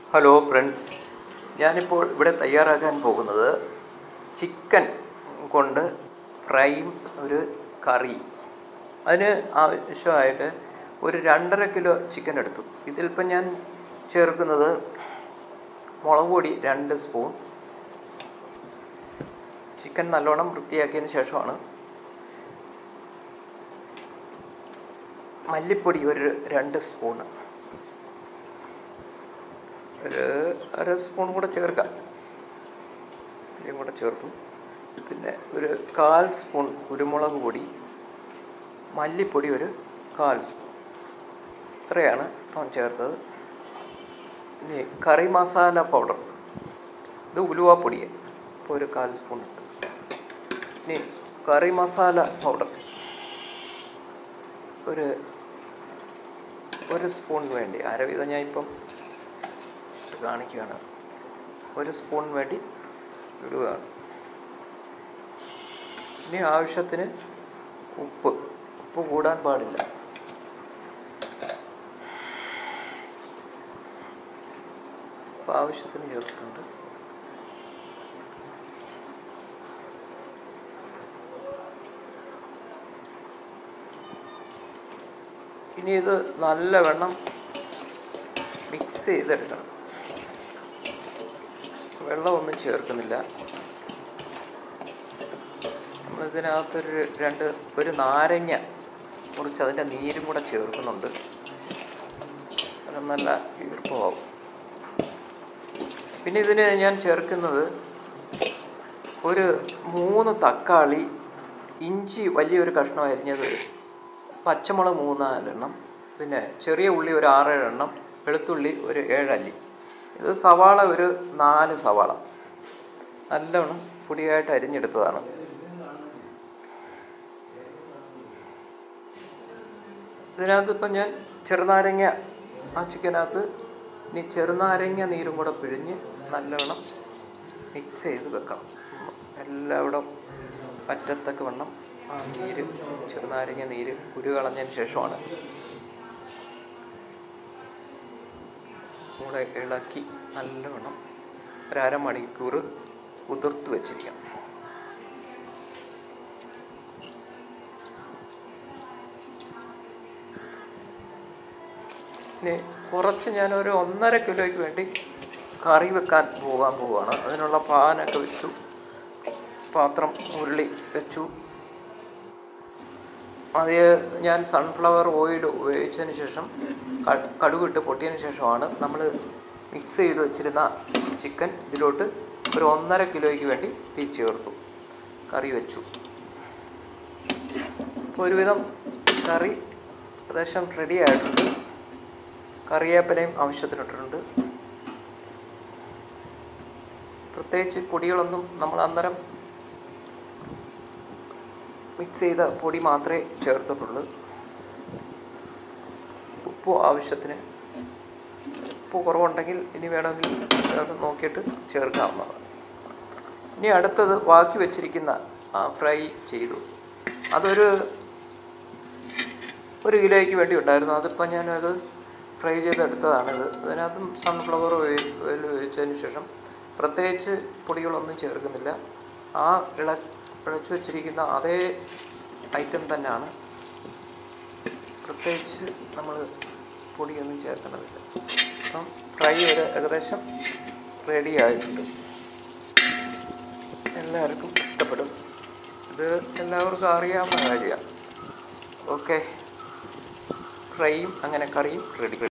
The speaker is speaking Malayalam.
ഹലോ ഫ്രണ്ട്സ് ഞാനിപ്പോൾ ഇവിടെ തയ്യാറാക്കാൻ പോകുന്നത് ചിക്കൻ കൊണ്ട് ഫ്രൈയും ഒരു കറി അതിന് ആവശ്യമായിട്ട് ഒരു രണ്ടര കിലോ ചിക്കൻ എടുത്തു ഇതിലിപ്പം ഞാൻ ചേർക്കുന്നത് മുളക് പൊടി രണ്ട് സ്പൂൺ ചിക്കൻ നല്ലോണം വൃത്തിയാക്കിയതിന് ശേഷമാണ് മല്ലിപ്പൊടി ഒരു രണ്ട് സ്പൂണ് ഒരു അര സ്പൂൺ കൂടെ ചേർക്കാം ഇതും കൂടെ ചേർത്തു പിന്നെ ഒരു കാൽ സ്പൂൺ കുരുമുളക് പൊടി മല്ലിപ്പൊടി ഒരു കാൽ സ്പൂൺ ഇത്രയാണ് അവൻ ചേർത്തത് ഇനി കറി മസാല പൗഡർ ഇത് ഉലുവാപ്പൊടി ഇപ്പോൾ ഒരു കാൽ സ്പൂൺ ഇട്ടു ഇനി കറി മസാല പൗഡർ ഒരു ഒരു സ്പൂൺ വേണ്ടി അരവിധം ഞാൻ ഇപ്പം കാണിക്കുകയാണ് ഒരു സ്പൂൺ വേണ്ടി ഇടുകയാണ് ഇനി ആവശ്യത്തിന് ഉപ്പ് ഉപ്പ് കൂടാൻ പാടില്ല ഉപ്പ് ആവശ്യത്തിന് ചേർത്തിട്ടുണ്ട് ഇനി ഇത് നല്ലവണ്ണം മിക്സ് ചെയ്തെടുക്കണം വെള്ളമൊന്നും ചേർക്കുന്നില്ല നമ്മളിതിനകത്തൊരു രണ്ട് ഒരു നാരങ്ങ മുറിച്ച് അതിൻ്റെ നീരും കൂടെ ചേർക്കുന്നുണ്ട് അത് നല്ല ഈർപ്പമാവും പിന്നെ ഇതിന് ഞാൻ ചേർക്കുന്നത് ഒരു മൂന്ന് തക്കാളി ഇഞ്ചി വലിയൊരു കഷ്ണം അരിഞ്ഞത് പച്ചമുളക് മൂന്നാലെണ്ണം പിന്നെ ചെറിയ ഉള്ളി ഒരു ആറേഴെണ്ണം വെളുത്തുള്ളി ഒരു ഏഴല്ലി ഇത് സവാള ഒരു നാല് സവാള നല്ലവണ്ണം പൊടിയായിട്ട് അരിഞ്ഞെടുത്തതാണ് ഇതിനകത്ത് ഇപ്പം ഞാൻ ചെറുനാരങ്ങ ആ ചിക്കനകത്ത് ഇനി ചെറുനാരങ്ങ നീരും കൂടെ പിഴിഞ്ഞ് നല്ലവണ്ണം മിക്സ് ചെയ്ത് വെക്കണം എല്ലാവിടം പറ്റത്തക്ക വണ്ണം ആ നീര് ചെറുനാരങ്ങ നീര് കുരു കളഞ്ഞതിന് ശേഷമാണ് കൂടെ ഇളക്കി നല്ലവണ്ണം ഒരു അരമണിക്കൂർ കുതിർത്ത് വെച്ചിരിക്കണം ഇനി കുറച്ച് ഞാനൊരു ഒന്നര കിലോയ്ക്ക് വേണ്ടി കറി വെക്കാൻ പോകാൻ പോവുകയാണ് അതിനുള്ള പാനൊക്കെ വെച്ചു പാത്രം ഉരുളി വെച്ചു അത് ഞാൻ സൺഫ്ലവർ ഓയിൽ ഉപയോഗിച്ചതിന് ശേഷം കടുകിട്ട് പൊട്ടിയതിന് ശേഷമാണ് നമ്മൾ മിക്സ് ചെയ്ത് വെച്ചിരുന്ന ചിക്കൻ ഇതിലോട്ട് ഒരു ഒന്നര കിലോയ്ക്ക് വേണ്ടി തീ ചേർത്തു കറി വെച്ചു ഇപ്പോൾ ഒരുവിധം കറി ഏകദേശം റെഡി ആയിട്ടുണ്ട് കറിവേപ്പിലയും ആവശ്യത്തിനിട്ടിട്ടുണ്ട് പ്രത്യേകിച്ച് പൊടികളൊന്നും നമ്മൾ അന്നേരം മിക്സ് ചെയ്ത പൊടി മാത്രമേ ചേർത്തിട്ടുള്ളൂ ഉപ്പ് ആവശ്യത്തിന് ഉപ്പ് കുറവുണ്ടെങ്കിൽ ഇനി വേണമെങ്കിൽ നോക്കിയിട്ട് ചേർക്കാവുന്നതാണ് ഇനി അടുത്തത് ബാക്കി വെച്ചിരിക്കുന്ന ഫ്രൈ ചെയ്തു അതൊരു ഒരു കിലോയ്ക്ക് വേണ്ടി ഉണ്ടായിരുന്നു അതിപ്പോൾ ഞാനത് ഫ്രൈ ചെയ്തെടുത്തതാണിത് അതിനകത്തും സൺഫ്ലവർ ഓയിൽ ഉപയോഗിച്ചതിന് ശേഷം പ്രത്യേകിച്ച് പൊടികളൊന്നും ചേർക്കുന്നില്ല ആ ഇള ഇളച്ചു വെച്ചിരിക്കുന്ന അതേ ഐറ്റം തന്നെയാണ് പ്രത്യേകിച്ച് നമ്മൾ പൊടിയൊന്നും ചേർക്കേണ്ടതില്ല അപ്പം ഫ്രൈ ഒരു ഏകദേശം റെഡി ആയിട്ടുണ്ട് എല്ലാവർക്കും ഇഷ്ടപ്പെടും ഇത് എല്ലാവർക്കും അറിയാവുന്ന കാര്യമാണ് ഓക്കെ ഫ്രൈയും അങ്ങനെ കറിയും റെഡി